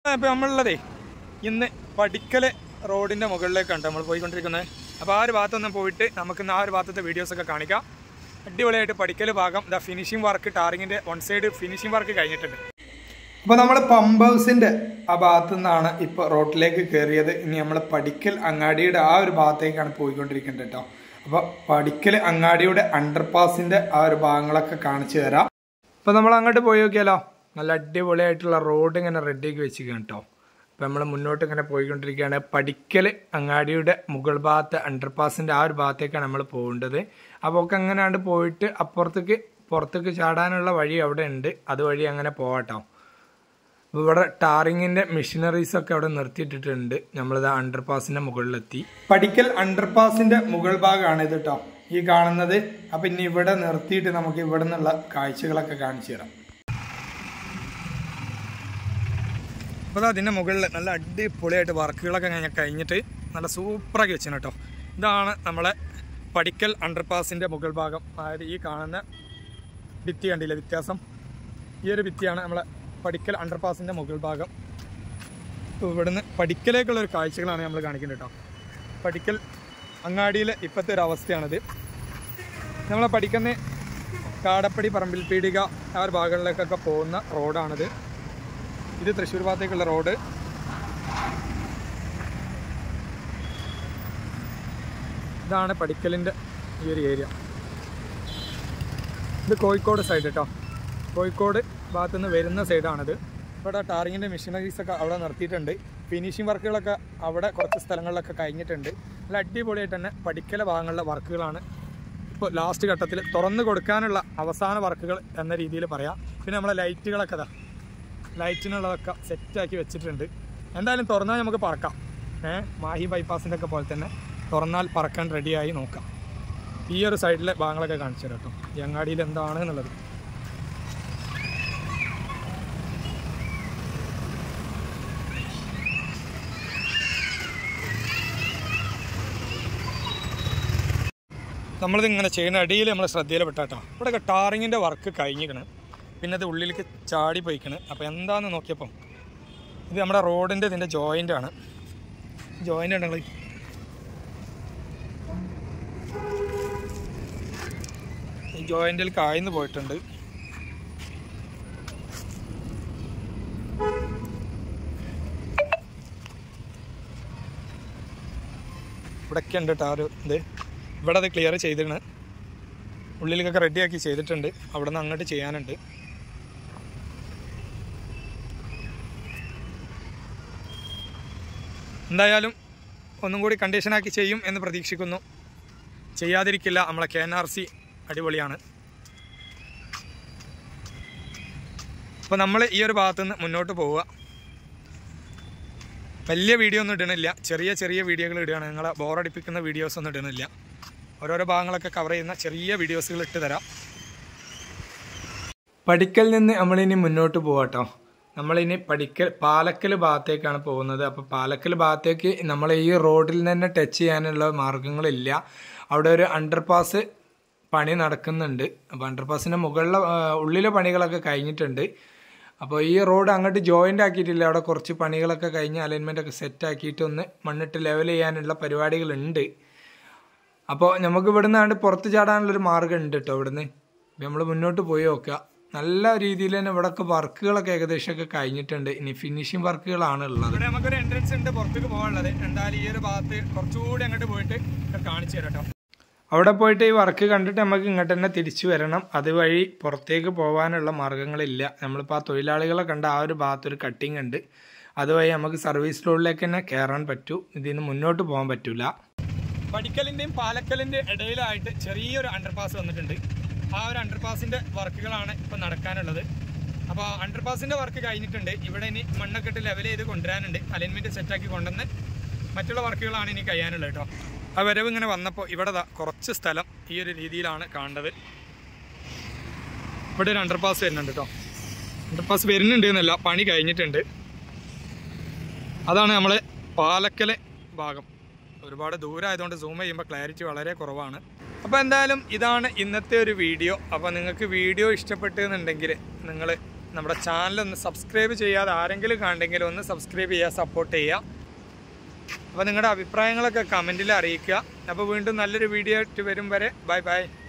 ഇപ്പം നമ്മളുള്ളതേ ഇന്ന് പടിക്കല് റോഡിൻ്റെ മുകളിലേക്കാണ് നമ്മൾ പോയിക്കൊണ്ടിരിക്കുന്നത് അപ്പോൾ ആ ഒരു ഭാഗത്തൊന്ന് പോയിട്ട് നമുക്ക് ഇന്ന് ആ ഒരു ഭാഗത്തെ വീഡിയോസൊക്കെ കാണിക്കാം അടിപൊളിയായിട്ട് പടിക്കൽ ഭാഗം ദ ഫിനിഷിംഗ് വർക്ക് ടാറിങ്ങിൻ്റെ വൺ സൈഡ് ഫിനിഷിംഗ് വർക്ക് കഴിഞ്ഞിട്ടുണ്ട് അപ്പോൾ നമ്മൾ പമ്പ് ഹൗസിൻ്റെ ആ ഭാഗത്തു നിന്നാണ് ഇപ്പോൾ റോഡിലേക്ക് കയറിയത് ഇനി നമ്മൾ പടിക്കൽ അങ്ങാടിയുടെ ആ ഒരു ഭാഗത്തേക്കാണ് പോയിക്കൊണ്ടിരിക്കുന്നത് കേട്ടോ അപ്പോൾ പടിക്കൽ അങ്ങാടിയുടെ അണ്ടർപാസിൻ്റെ ആ ഒരു ഭാഗങ്ങളൊക്കെ കാണിച്ചു തരാം അപ്പോൾ നമ്മൾ അങ്ങോട്ട് പോയി നോക്കിയാലോ നല്ല അടിപൊളിയായിട്ടുള്ള റോഡ് ഇങ്ങനെ റെഡിയാക്കി വെച്ചിരിക്കുകയാണ് കേട്ടോ അപ്പോൾ നമ്മൾ മുന്നോട്ട് ഇങ്ങനെ പോയിക്കൊണ്ടിരിക്കുകയാണ് പടിക്കൽ അങ്ങാടിയുടെ മുകൾ ഭാഗത്ത് അണ്ടർപാസിൻ്റെ ആ ഒരു ഭാഗത്തേക്കാണ് നമ്മൾ പോകേണ്ടത് അപ്പോൾ ഒക്കെ അങ്ങനെയാണ്ട് പോയിട്ട് അപ്പുറത്തേക്ക് പുറത്തേക്ക് ചാടാനുള്ള വഴി അവിടെ ഉണ്ട് അതുവഴി അങ്ങനെ പോവാട്ടോ അപ്പോൾ ഇവിടെ ടാറിങ്ങിന്റെ മെഷീനറീസ് ഒക്കെ അവിടെ നിർത്തിയിട്ടിട്ടുണ്ട് നമ്മളിത് അണ്ടർപാസിന്റെ മുകളിലെത്തി പടിക്കൽ അണ്ടർപാസിന്റെ മുകൾ ഭാഗമാണ് ഇത് കേട്ടോ ഈ കാണുന്നത് അപ്പൊ ഇനി ഇവിടെ നിർത്തിയിട്ട് നമുക്ക് ഇവിടെ നിന്നുള്ള കാഴ്ചകളൊക്കെ കാണിച്ചു തരാം അപ്പോൾ അതിൻ്റെ മുകളിൽ നല്ല അടിപൊളിയായിട്ട് വർക്കുകളൊക്കെ കഴിഞ്ഞ കഴിഞ്ഞിട്ട് നല്ല സൂപ്പറാക്കി വെച്ചു കേട്ടോ ഇതാണ് നമ്മളെ പടിക്കൽ അണ്ടർപാസിൻ്റെ മുകൾ ഭാഗം അതായത് ഈ കാണുന്ന ഭിത്തി കണ്ടില്ലേ വ്യത്യാസം ഈ ഒരു ഭിത്തിയാണ് നമ്മളെ പടിക്കൽ അണ്ടർപാസിൻ്റെ മുകൾ ഭാഗം ഇപ്പോൾ ഇവിടുന്ന് പടിക്കലേക്കുള്ള ഒരു കാഴ്ചകളാണ് നമ്മൾ കാണിക്കുന്നത് കേട്ടോ പടിക്കൽ അങ്ങാടിയിലെ ഇപ്പോഴത്തെ ഒരു അവസ്ഥയാണിത് നമ്മളെ പഠിക്കുന്ന കാടപ്പടി പറമ്പിൽ പീടിക ആ ഒരു ഭാഗങ്ങളിലേക്കൊക്കെ പോകുന്ന റോഡാണിത് ഇത് തൃശ്ശൂർ ഭാഗത്തേക്കുള്ള റോഡ് ഇതാണ് പടിക്കലിൻ്റെ ഈ ഒരു ഏരിയ ഇത് കോഴിക്കോട് സൈഡ് കേട്ടോ കോഴിക്കോട് ഭാഗത്തു നിന്ന് വരുന്ന സൈഡാണിത് ഇവിടെ ടാറിങ്ങിൻ്റെ മെഷീനറീസ് ഒക്കെ അവിടെ നിർത്തിയിട്ടുണ്ട് ഫിനിഷിംഗ് വർക്കുകളൊക്കെ അവിടെ കുറച്ച് സ്ഥലങ്ങളിലൊക്കെ കഴിഞ്ഞിട്ടുണ്ട് നല്ല അടിപൊളിയായിട്ട് തന്നെ പഠിക്കല ഭാഗങ്ങളിലെ വർക്കുകളാണ് ഇപ്പോൾ ലാസ്റ്റ് ഘട്ടത്തിൽ തുറന്നു കൊടുക്കാനുള്ള അവസാന വർക്കുകൾ എന്ന രീതിയിൽ പറയാം പിന്നെ നമ്മളെ ലൈറ്റുകളൊക്കെ ഇതാ ലൈറ്റിനുള്ളതൊക്കെ സെറ്റാക്കി വെച്ചിട്ടുണ്ട് എന്തായാലും തുറന്നാൽ നമുക്ക് പറക്കാം ഏഹ് മാഹി ബൈപ്പാസിൻ്റെ ഒക്കെ പോലെ തന്നെ തുറന്നാൽ പറക്കാൻ റെഡിയായി നോക്കാം ഈ ഒരു സൈഡിലെ ഭാഗങ്ങളൊക്കെ കാണിച്ചു തരാം കേട്ടോ ഈ അങ്ങാടിയിൽ എന്താണ് എന്നുള്ളത് നമ്മളിത് ഇങ്ങനെ ചെയ്യുന്ന അടിയിൽ നമ്മൾ ശ്രദ്ധയിൽ പെട്ടാട്ടോ ഇവിടെ ടാറിങ്ങിൻ്റെ വർക്ക് കഴിഞ്ഞിക്കണ് പിന്നെ അത് ഉള്ളിലേക്ക് ചാടി പോയിക്കണ് അപ്പോൾ എന്താണെന്ന് നോക്കിയപ്പം ഇത് നമ്മുടെ റോഡിൻ്റെ ഇതിൻ്റെ ജോയിൻ്റ് ആണ് ജോയിൻ്റ് ആണ് നിങ്ങൾ ഈ ജോയിൻറ്റിൽ കായ്ന്ന് പോയിട്ടുണ്ട് ഇവിടെയൊക്കെ ഉണ്ട് കേട്ടോ ആ ഒരു ഇത് ഇവിടെ അത് ക്ലിയർ ചെയ്തിട്ടുണ്ട് ഉള്ളിലേക്കൊക്കെ റെഡിയാക്കി ചെയ്തിട്ടുണ്ട് അവിടെ നിന്ന് അങ്ങോട്ട് ചെയ്യാനുണ്ട് എന്തായാലും ഒന്നും കൂടി കണ്ടീഷനാക്കി ചെയ്യും എന്ന് പ്രതീക്ഷിക്കുന്നു ചെയ്യാതിരിക്കില്ല നമ്മളെ കെ എൻ ആർ സി അടിപൊളിയാണ് അപ്പോൾ നമ്മൾ ഈ ഒരു ഭാഗത്തുനിന്ന് മുന്നോട്ട് പോവുക വലിയ വീഡിയോ ഒന്നും ഇടണില്ല ചെറിയ ചെറിയ വീഡിയോകൾ ഇടുകയാണ് നിങ്ങളെ ബോറടിപ്പിക്കുന്ന വീഡിയോസ് ഒന്നും ഇടണില്ല ഓരോരോ ഭാഗങ്ങളൊക്കെ കവർ ചെയ്യുന്ന ചെറിയ വീഡിയോസുകൾ ഇട്ട് തരാം പഠിക്കൽ നിന്ന് നമ്മളിനി മുന്നോട്ട് പോവാട്ടോ നമ്മളിനി പഠിക്കൽ പാലക്കൽ ഭാഗത്തേക്കാണ് പോകുന്നത് അപ്പോൾ പാലക്കൽ ഭാഗത്തേക്ക് നമ്മൾ ഈ റോഡിൽ തന്നെ ടച്ച് ചെയ്യാനുള്ള മാർഗങ്ങളില്ല അവിടെ ഒരു അണ്ടർപാസ് പണി നടക്കുന്നുണ്ട് അപ്പോൾ അണ്ടർപാസിൻ്റെ മുകളിലെ ആ, ഉള്ളിലെ പണികളൊക്കെ കഴിഞ്ഞിട്ടുണ്ട് അപ്പോൾ ഈ റോഡ് അങ്ങോട്ട് ജോയിൻ്റ് ആക്കിയിട്ടില്ല അവിടെ കുറച്ച് പണികളൊക്കെ കഴിഞ്ഞ് അലൈൻമെൻ്റ് ഒക്കെ സെറ്റ് ആക്കിയിട്ട് ഒന്ന് മണ്ണിട്ട് ലെവൽ ചെയ്യാനുള്ള പരിപാടികളുണ്ട് അപ്പോൾ നമുക്ക് ഇവിടുന്ന് ആണ്ട് പുറത്ത് ചാടാനുള്ളൊരു മാർഗ്ഗം ഉണ്ട് കേട്ടോ ഇവിടുന്ന് നമ്മൾ മുന്നോട്ട് പോയി നോക്കുക നല്ല രീതിയിൽ തന്നെ ഇവിടെയൊക്കെ വർക്കുകളൊക്കെ ഏകദേശമൊക്കെ കഴിഞ്ഞിട്ടുണ്ട് ഇനി ഫിനിഷിംഗ് വർക്കുകളാണ് ഉള്ളത് ഇവിടെ നമുക്കൊരു എൻട്രൻസ് ഉണ്ട് പുറത്തേക്ക് പോകാനുള്ളത് എന്തായാലും ഈ ഒരു ഭാഗത്ത് കുറച്ചുകൂടി അങ്ങോട്ട് പോയിട്ട് കാണിച്ചു തരാം കേട്ടോ അവിടെ പോയിട്ട് ഈ വർക്ക് കണ്ടിട്ട് നമുക്ക് ഇങ്ങോട്ട് തന്നെ തിരിച്ചു വരണം അതുവഴി പുറത്തേക്ക് പോകാനുള്ള മാർഗ്ഗങ്ങളില്ല നമ്മളിപ്പോൾ ആ തൊഴിലാളികളെ കണ്ട ആ ഒരു ഭാഗത്തൊരു കട്ടിങ് ഉണ്ട് അതുവഴി നമുക്ക് സർവീസ് റോഡിലേക്ക് തന്നെ കയറാൻ പറ്റൂ ഇതിന് മുന്നോട്ട് പോകാൻ പറ്റൂല പടിക്കലിന്റെയും പാലക്കലിന്റെ ഇടയിലായിട്ട് ചെറിയൊരു അണ്ടർപാസ് വന്നിട്ടുണ്ട് ആ ഒരു അണ്ടർപാസിന്റെ വർക്കുകളാണ് ഇപ്പൊ നടക്കാനുള്ളത് അപ്പോൾ അണ്ടർപാസിന്റെ വർക്ക് കഴിഞ്ഞിട്ടുണ്ട് ഇവിടെ ഇനി മണ്ണൊക്കെ ഇട്ട് ലെവൽ ചെയ്ത് കൊണ്ടുവരാനുണ്ട് അലൈൻമെന്റ് സെറ്റാക്കി കൊണ്ടുവന്ന് മറ്റുള്ള വർക്കുകളാണ് ഇനി കഴിയാനുള്ളത് കേട്ടോ ആ വരവ് ഇങ്ങനെ വന്നപ്പോൾ ഇവിടെ ദാ കുറച്ച് സ്ഥലം ഈ ഒരു രീതിയിലാണ് കാണേണ്ടത് ഇവിടെ ഒരു അണ്ടർപാസ് വരുന്നുണ്ട് കേട്ടോ അണ്ടർപാസ് വരുന്നുണ്ട് എന്നല്ല പണി കഴിഞ്ഞിട്ടുണ്ട് അതാണ് നമ്മൾ പാലക്കലെ ഭാഗം ഒരുപാട് ദൂരം ആയതുകൊണ്ട് സൂം ചെയ്യുമ്പോൾ ക്ലാരിറ്റി വളരെ കുറവാണ് അപ്പോൾ എന്തായാലും ഇതാണ് ഇന്നത്തെ ഒരു വീഡിയോ അപ്പോൾ നിങ്ങൾക്ക് വീഡിയോ ഇഷ്ടപ്പെട്ടെന്നുണ്ടെങ്കിൽ നിങ്ങൾ നമ്മുടെ ചാനൽ ഒന്ന് സബ്സ്ക്രൈബ് ചെയ്യാതെ ആരെങ്കിലും കണ്ടെങ്കിൽ ഒന്ന് സബ്സ്ക്രൈബ് ചെയ്യുക സപ്പോർട്ട് ചെയ്യുക അപ്പോൾ നിങ്ങളുടെ അഭിപ്രായങ്ങളൊക്കെ കമൻറ്റിൽ അറിയിക്കുക അപ്പോൾ വീണ്ടും നല്ലൊരു വീഡിയോ ആയിട്ട് വരും വരെ ബൈ ബൈ